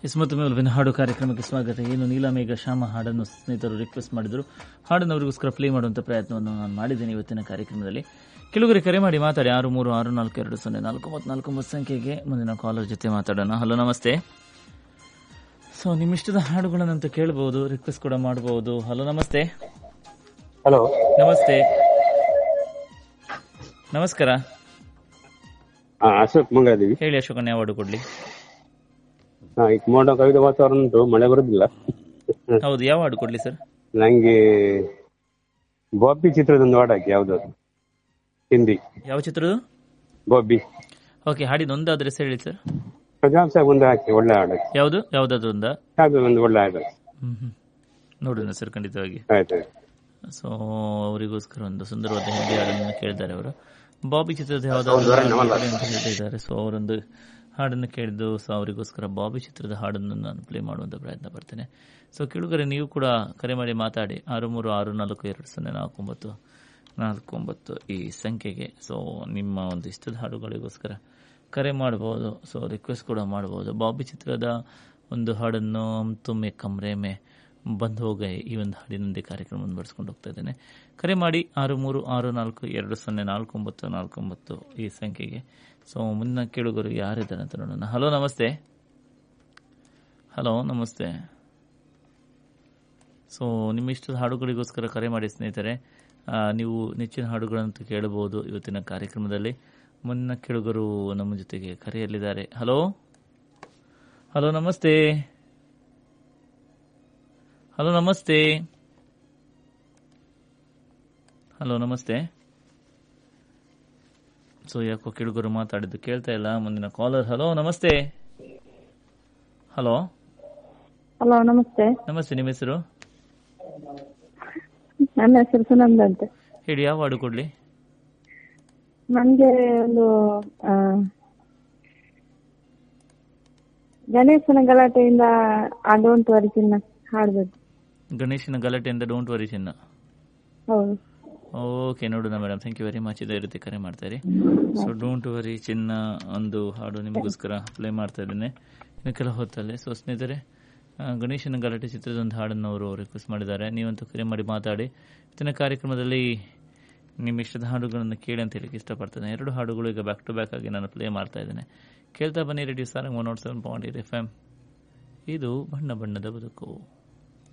S ಮತ್ತೊಮ್ಮೆ ಒಲವಿನ ಹಾಡು ಕಾರ್ಯಕ್ರಮಕ್ಕೆ ಸ್ವಾಗತ ಏನು ನೀಲಮೇಘ ಶ್ಯಾಮ ಹಾಡನ್ನು ಸ್ನೇಹಿತರು ರಿಕ್ವೆಸ್ಟ್ ಮಾಡಿದ್ರು ಹಾಡನ್ನು ಅವರಿಗೋಸ್ಕರ ಪ್ಲೇ ಮಾಡುವಂಥ ಪ್ರಯತ್ನವನ್ನು ನಾನು ಮಾಡಿದ್ದೇನೆ ಇವತ್ತಿನ ಕಾರ್ಯಕ್ರಮದಲ್ಲಿ ಕೆಲವರಿಗೆ ಕರೆ ಮಾಡಿ ಮಾತಾಡಿ ಆರು ಮೂರು ಆರು ನಾಲ್ಕು ಎರಡು ಸೊನ್ನೆ ನಾಲ್ಕು ಮತ್ತು ನಾಲ್ಕು ಒಂಬತ್ತು ಸಂಖ್ಯೆಗೆ ಮುಂದಿನ ಕಾಲರ್ ಜೊತೆ ಮಾತಾಡೋಣ ಹಲೋ ನಮಸ್ತೆ ಸೊ ನಿಮ್ಮ ಇಷ್ಟದ ಹಾಡುಗಳನ್ನಂತ ಕೇಳಬಹುದು ರಿಕ್ವೆಸ್ಟ್ ಕೂಡ ಮಾಡಬಹುದು ಹಲೋ ನಮಸ್ತೆ ಹಲೋ ನಮಸ್ತೆ ನಮಸ್ಕಾರ ಹಾ ಅಶೋಕ್ ಮಂಗಳದೇವಿ ಹೇಳಿ ಅಶೋಕನ್ ಯಾವ ಹಾಡು ಕೊಡ್ಲಿ ಹಾ ಈಗ ಮೋಡ ಕವಿದ ವಾತಾವರಣ ಉಂಟು ಮಳೆ ಬರುದಿಲ್ಲ ಹೌದು ಯಾವ ಹಾಡು ಕೊಡ್ಲಿ ಸರ್ ನಂಗೆ ಬಾಬಿ ಚಿತ್ರದೊಂದು ಹಾಡು ಹಾಕಿ ಯಾವ್ದಾದ್ರು ಹಿಂದಿ ಯಾವ ಚಿತ್ರದು ಬಾಬಿ ಓಕೆ ಹಾಡಿದ ಒಂದಾದ್ರೆ ಹೇಳಿ ಸರ್ ಪ್ರಜಾಪ್ ಸಾಹೇಬ್ ಒಂದು ಹಾಕಿ ಒಳ್ಳೆ ಹಾಡು ಹಾಕಿ ಯಾವುದು ಯಾವ್ದಾದ್ರು ಒಂದಾ ಯಾವ್ದು ಒಂದು ಒಳ್ಳೆ ಹಾಡು ಹಾಕಿ ಹ್ಮ್ ಹ್ಮ್ ನೋಡೋಣ ಸರ್ ಖಂಡಿತವಾಗಿ ಆಯ್ತು ಆಯ್ತು ಸೊ ಅವರಿಗೋಸ್ಕರ ಒಂದು ಸುಂದರವಾದ ಹಿಂದಿ ಹಾಡನ್ನು ಕೇಳಿದ್ದಾರೆ ಅವರು ಬಾಬಿ ಚಿತ್ರದ ಯಾವ್ದಾದ್ರು ಹಾಡು ಅಂತ ಹೇಳ್ತಿದ್ದಾರೆ ಸೊ ಅವರೊಂದು ಹಾಡನ್ನು ಕೇಳಿದ್ದು ಸೊ ಅವರಿಗೋಸ್ಕರ ಬಾಬಿ ಚಿತ್ರದ ಹಾಡನ್ನು ನಾನು ಪ್ಲೇ ಮಾಡುವಂತ ಪ್ರಯತ್ನ ಪಡ್ತೇನೆ ಸೊ ಕೇಳುಗರೆ ನೀವು ಕೂಡ ಕರೆ ಮಾಡಿ ಮಾತಾಡಿ ಆರು ಮೂರು ಆರು ನಾಲ್ಕು ಎರಡು ಸೊನ್ನೆ ನಾಲ್ಕು ಒಂಬತ್ತು ನಾಲ್ಕು ಒಂಬತ್ತು ಈ ಸಂಖ್ಯೆಗೆ ಸೊ ನಿಮ್ಮ ಒಂದು ಇಷ್ಟದ ಹಾಡುಗಳಿಗೋಸ್ಕರ ಕರೆ ಮಾಡಬಹುದು ಸೊ ರಿಕ್ವೆಸ್ಟ್ ಕೂಡ ಮಾಡಬಹುದು ಬಾಬಿ ಚಿತ್ರದ ಒಂದು ಹಾಡನ್ನು ತುಮ್ಮೆ ಕಮ್ರೆ ಮೇ ಬಂದ್ ಹೋಗೈ ಈ ಒಂದು ಹಾಡಿನೊಂದಿಗೆ ಕಾರ್ಯಕ್ರಮವನ್ನು ಬರೆಸ್ಕೊಂಡು ಹೋಗ್ತಾ ಇದ್ದೇನೆ ಕರೆ ಮಾಡಿ ಆರು ಮೂರು ಆರು ನಾಲ್ಕು ಎರಡು ಸೊನ್ನೆ ನಾಲ್ಕು ಒಂಬತ್ತು ನಾಲ್ಕು ಒಂಬತ್ತು ಈ ಸಂಖ್ಯೆಗೆ ಸೊ ಮುನ್ನ ಕೇಳುಗರು ಯಾರಿದ್ದಾರೆ ಅಂತ ನೋಡೋಣ hello namaste hello namaste so ನಿಮ್ಮ ಇಷ್ಟದ ಹಾಡುಗಳಿಗೋಸ್ಕರ ಕರೆ ಮಾಡಿ ಸ್ನೇಹಿತರೆ ಆ, ನೀವು ನೆಚ್ಚಿನ ಹಾಡುಗಳಂತೂ ಕೇಳಬಹುದು ಇವತ್ತಿನ ಕಾರ್ಯಕ್ರಮದಲ್ಲಿ ಮುನ್ನ ಕೇಳುಗರು ನಮ್ಮ ಜೊತೆಗೆ ಕರೆಯಲ್ಲಿದ್ದಾರೆ hello hello namaste hello namaste hello namaste so ಯಾಕೋ ಕೇಳುಗರು ಮಾತಾಡಿದ್ದು ಕೇಳ್ತಾ ಇಲ್ಲ ಮುಂದಿನ caller hello namaste hello hello namaste namaste ನಿಮ್ಮ ಹೆಸರು ನನ್ನ ಹೆಸರು ಸುನಂದ ಅಂತ ಹೇಳಿ ಯಾವ ಹಾಡು ಕೊಡ್ಲಿ ನನ್ಗೆ ಒಂದು ಆ, ಗಣೇಶನ ಗಲಾಟೆಯಿಂದ ಆ ಡೋಂಟ್ ವರಿ ಚಿನ್ನ ಹಾಡ್ಬೇಕು ಗಣೇಶನ ಗಲಾಟೆಯಿಂದ ಡೋಂಟ್ ವರಿ ಚಿನ್ನ ಹೌದು ಓಕೆ ನೋಡೋಣ madam thank you very much ಇದೇ ರೀತಿ ಕರೆ ಮಾಡ್ತಾ ಇರಿ ಸೊ ಡೋಂಟ್ ವರಿ ಚಿನ್ನ ಒಂದು ಹಾಡು ನಿಮಗೋಸ್ಕರ ಪ್ಲೇ ಮಾಡ್ತಾ ಇದ್ದೇನೆ ಇನ್ನು ಕೆಲ ಹೊತ್ತಲ್ಲಿ ಸೊ ಸ್ನೇಹಿತರೆ ಆ, ಗಣೇಶನ ಗಲಾಟೆ ಚಿತ್ರದ ಒಂದು ಹಾಡನ್ನು ಅವರು ರಿಕ್ವೆಸ್ಟ್ ಮಾಡಿದ್ದಾರೆ ನೀವಂತೂ ಕರೆ ಮಾಡಿ ಮಾತಾಡಿ ಇವತ್ತಿನ ಕಾರ್ಯಕ್ರಮದಲ್ಲಿ ನಿಮ್ಮ ಇಷ್ಟದ ಹಾಡುಗಳನ್ನು ಕೇಳಿ ಅಂತ ಹೇಳಿಕ್ಕೆ ಇಷ್ಟಪಡ್ತೇನೆ ಎರಡು ಹಾಡುಗಳು ಈಗ ಬ್ಯಾಕ್ ಟು ಬ್ಯಾಕ್ ಆಗಿ ನಾನು ಪ್ಲೇ ಮಾಡ್ತಾ ಇದ್ದೇನೆ ಕೇಳ್ತಾ ಬನ್ನಿ radio Sarang one nought seven point eight F M ಇದು ಬಣ್ಣ ಬಣ್ಣದ ಬದುಕು